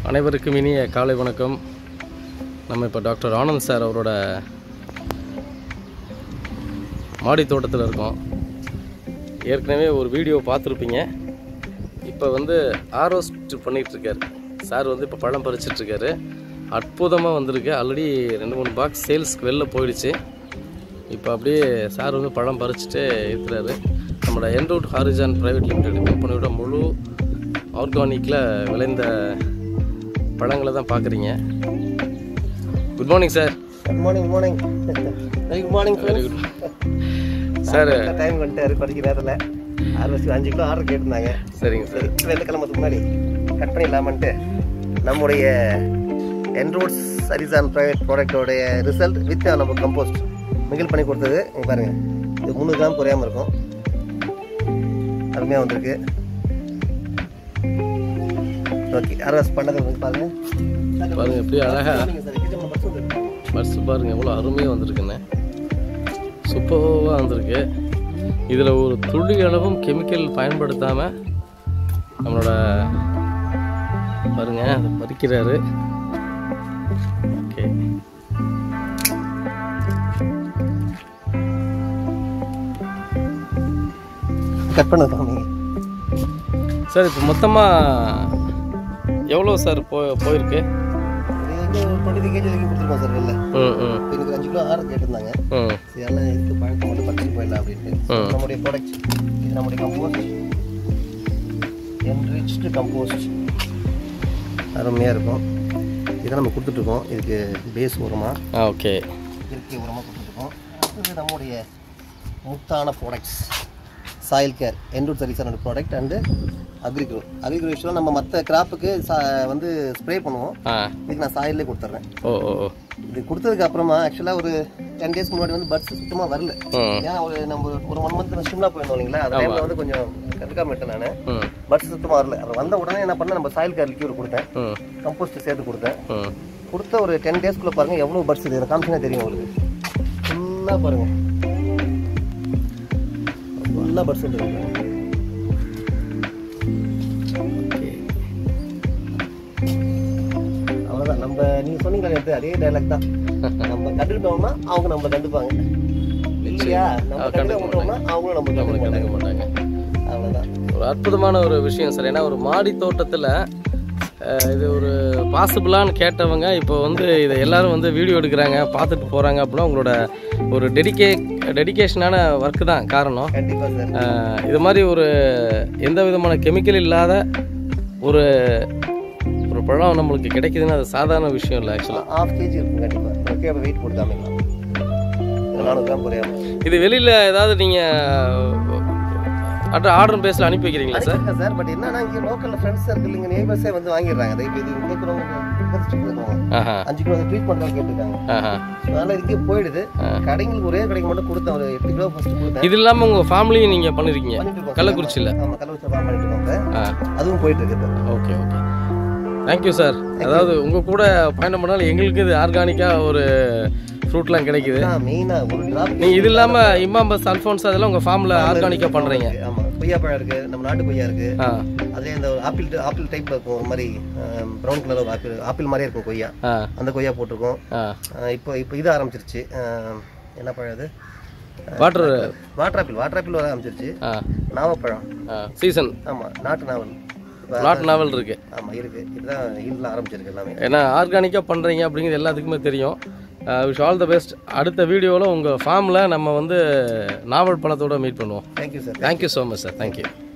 அனைவருக்கும் இனிய காலை வணக்கம் நம்ம இப்போ டாக்டர் ஆனந்த் சார் அவரோட மாடி தோட்டத்தில் இருக்கோம் ஏற்கனவே ஒரு வீடியோ பார்த்துருப்பீங்க இப்போ வந்து ஆரோஸ்ட் பண்ணிகிட்ருக்காரு சார் வந்து இப்போ பழம் பறிச்சிட்ருக்காரு அற்புதமாக வந்திருக்கு ஆல்ரெடி ரெண்டு மூணு பாக்ஸ் சேல்ஸ்க்கு வெளில போயிடுச்சு இப்போ அப்படியே சார் வந்து பழம் பறிச்சுட்டே இருக்கிறாரு நம்மளோட என்ரூட் ஹாரிஜான் ப்ரைவேட் லிமிடெட் கம்பெனியோட முழு ஆர்கானிக்கில் விளைந்த பழங்களை தான் பார்க்குறீங்க good morning sir good morning morning very good morning very good sir time வந்துட்டாரு படிக்கிற நேரத்தில் ஆறு வருஷம் அஞ்சு கிலோ ஆர்டர் கேட்டிருந்தாங்க சரிங்க சார் சரி வெளில கிளம்புறதுக்கு முன்னாடி கட் பண்ணிடலாமன்ட்டு நம்முடைய என்ரோட்ஸ் சரிசான் ப்ரைவேட் ப்ராடக்டோடைய ரிசல்ட் வித் நம்ம கம்போஸ்ட் மிகில் பண்ணி கொடுத்தது இங்க பாருங்க இது முந்நூறு கிராம் குறையாம இருக்கும் அருமையாக வந்திருக்கு ஓகே அரஸ் பண்ணது வந்து பாருங்க பாருங்க எப்படி அழகா சரிங்க சார் கிச்சன் பஸ் வந்துருக்கு பர்ஸ் பாருங்க எவ்வளோ அருமையாக வந்திருக்குன்னு சூப்பராக வந்திருக்கு இதில் ஒரு துளி அளவும் கெமிக்கல் பயன்படுத்தாமல் நம்மளோட பாருங்க அதை பறிக்கிறாரு ஓகே கட் பண்ணது நீங்கள் சார் இப்போ மொத்தமாக எவ்வளோ சார் போ போயிருக்கு இது வந்து டுவெண்ட்டி கேஜி வரைக்கும் கொடுத்துருக்கோம் சார் வெளில ம் ம் எனக்கு அஞ்சு கிலோ ஆர்டர் கேட்டிருந்தாங்க ம் சரி எல்லாம் இதுக்கு பழத்தை மட்டும் பறிச்சு போயிடலாம் அப்படின்ட்டு ம். நம்முடைய ப்ராடக்ட் இது நம்முடைய கம்போஸ்ட் என்ரிச்டு கம்போஸ்ட் அருமையாக இருக்கும் இதை நம்ம கொடுத்துட்ருக்கோம் இதுக்கு பேஸ் உரமாக ஆ ஓகே இயற்கை உரமாக கொடுத்துட்ருக்கோம் இது நம்முடைய முத்தான ப்ராடக்ட்ஸ் சாயில் கேர் எண்டூர் சர்வீஸான ப்ராடக்ட் அண்டு அக்ரிக்ரோ அக்ரிக்ரோஷன் நம்ம மற்ற கிராப்புக்கு சா வந்து ஸ்ப்ரே பண்ணுவோம் ஆ இதுக்கு நான் சாயிலே கொடுத்துட்றேன் ஓ ஓ ஓ இது கொடுத்ததுக்கு அப்புறமா ஆக்சுவலாக ஒரு டென் டேஸ்க்கு முன்னாடி வந்து பட்ஸ் சுத்தமாக வரல ம் ஏன்னா ஒரு நம்ம ஒரு ஒன் மந்த் சிம்லா போயிருந்தோம் இல்லைங்களா அந்த டைமில் வந்து கொஞ்சம் கண்டுக்காம விட்டேன் நான் ம் பட்ஸ் சுத்தமாக வரல அது வந்த உடனே என்ன பண்ணேன் நம்ம சாயில் கேர் லிக்யூர் கொடுத்தேன் ம் கம்போஸ்ட் சேர்த்து கொடுத்தேன் ம் கொடுத்த ஒரு டென் டேஸ்க்குள்ளே பாருங்கள் எவ்வளோ பட்ஸ் இது காமிச்சினா தெரியும் உங்களுக்கு ஃபுல்லாக பாருங்கள் ஃபுல்லாக பட்ஸ் இருக்கு ஓகே அவ்வளோதான் நம்ம நீங்கள் சொன்னீங்களே நேத்து, அதே டைலாக் தான் நம்ம கண்டுக்கிட்டோம்னா அவங்க நம்மளை கண்டுப்பாங்க இல்லையா நம்ம ஆ, கண்டுக்க கண்டுக்க மாட்டோம்னா அவங்களும் நம்ம நம்மளுக்கு கண்டுக்க கண்டுக்க மாட்டாங்க மாட்டாங்க அவ்வளோதான் ஒரு அற்புதமான ஒரு விஷயம் சார் ஏன்னா ஒரு மாடி தோட்டத்தில் இது ஒரு பாசிபிளான்னு கேட்டவங்க இப்போ வந்து இதை எல்லாரும் வந்து வீடியோ எடுக்கிறாங்க பார்த்துட்டு போகிறாங்க அப்படின்னா உங்களோட ஒரு டெடிகே டெடிகேஷனான ஒர்க்கு தான் காரணம் கண்டிப்பாக சார் அஹ், இது மாதிரி ஒரு எந்த விதமான கெமிக்கல் இல்லாத ஒரு ஒரு பழம் நம்மளுக்கு கிடைக்குதுன்னா அது சாதாரண விஷயம் இல்லை ஆக்சுவலாக ஹாஃப் கேஜி இருக்கும் கண்டிப்பாக ஓகே அப்போ வெயிட் போட்டு காமிக்கலாம் இது நானூறு கிராம் குறையாம இது வெளியில் ஏதாவது நீங்கள் அட்ரா ஆர்டர் பேஸில் அனுப்பி வைக்கிறீங்களா சார் அனுப்பிச்சிருக்கேன் சார் பட் என்னன்னா இங்கே லோக்கலில் ஃப்ரெண்ட்ஸ் சர்க்கிள் இங்கே நெய்பர்ஸே வந்து வாங்கிடுறாங்க அதை இப்போ இது கேட்குறவங்க ஆஹா அஞ்சு கிலோ ட்ரீட்மெண்ட் தான் கேட்டிருக்காங்க ஆஹா So, அதனால இதுக்கே போயிடுது கடைங்களுக்கு ஒரே கடைக்கு மட்டும் கொடுத்தேன் ஒரு எட்டு கிலோ ஃபர்ஸ்ட் கொடுத்தேன் இது இல்லாமல் உங்கள் ஃபேமிலியும் நீங்கள் பண்ணியிருக்கீங்க பண்ணிட்டு இருக்கோம் கள்ளக்குறிச்சியில் ஆமாம் கள்ளக்குறிச்சி ஃபார்ம் பண்ணிட்டு இருக்கோம் சார் ஆ அதுவும் போயிட்டு இருக்குது ஓகே ஓகே தேங்க்யூ சார் அதாவது உங்கள் கூட பயணம் பண்ணாலும் எங்களுக்கு இது ஆர்கானிக்காக ஒரு ஃப்ரூட்லாம் கிடைக்குது மெயினாக ஒரு டிராப் நீங்கள் இது இல்லாமல் இம்மாம்பஸ் அல்ஃபோன்ஸ் அதெல்லாம் உங்கள் ஃபார்மில் ஆர்கானிக்காக பண்ணுறீங்க ஆமாம் கொய்யா பழம் இருக்குது நம்ம நாட்டு கொய்யா இருக்குது ஆ அதுலேயே இந்த ஒரு ஆப்பிள் ஆப்பிள் டைப்பில் இருக்கும் ஒரு மாதிரி ப்ரௌன் கலர் ஒரு ஆப்பிள் ஆப்பிள் மாதிரியே இருக்கும் கொய்யா ஆ அந்த கொய்யா போட்டிருக்கோம் ஆ அஹ் இப்போ இப்போ இது ஆரம்பிச்சிருச்சு அஹ் என்ன பழம் இது water water apple water apple வர ஆரம்பிச்சிருச்சு ஆ நாவப்பழம் ஆ சீசன் ஆமாம் நாட்டு நாவல் நாட் நாவல் இருக்குது ஆமாம் இருக்குது இதுதான் ஈல்டில் ஆரம்பிச்சிருக்கு எல்லாமே ஏன்னா ஆர்கானிக்காக பண்ணுறீங்க அப்படிங்கிறது எல்லாத்துக்குமே தெரியும் விஷ் ஆல் த பெஸ்ட் அடுத்த வீடியோவில் உங்கள் ஃபார்மில் நம்ம வந்து நாவல் பழத்தோட மீட் பண்ணுவோம் thank you sir thank you so much sir thank you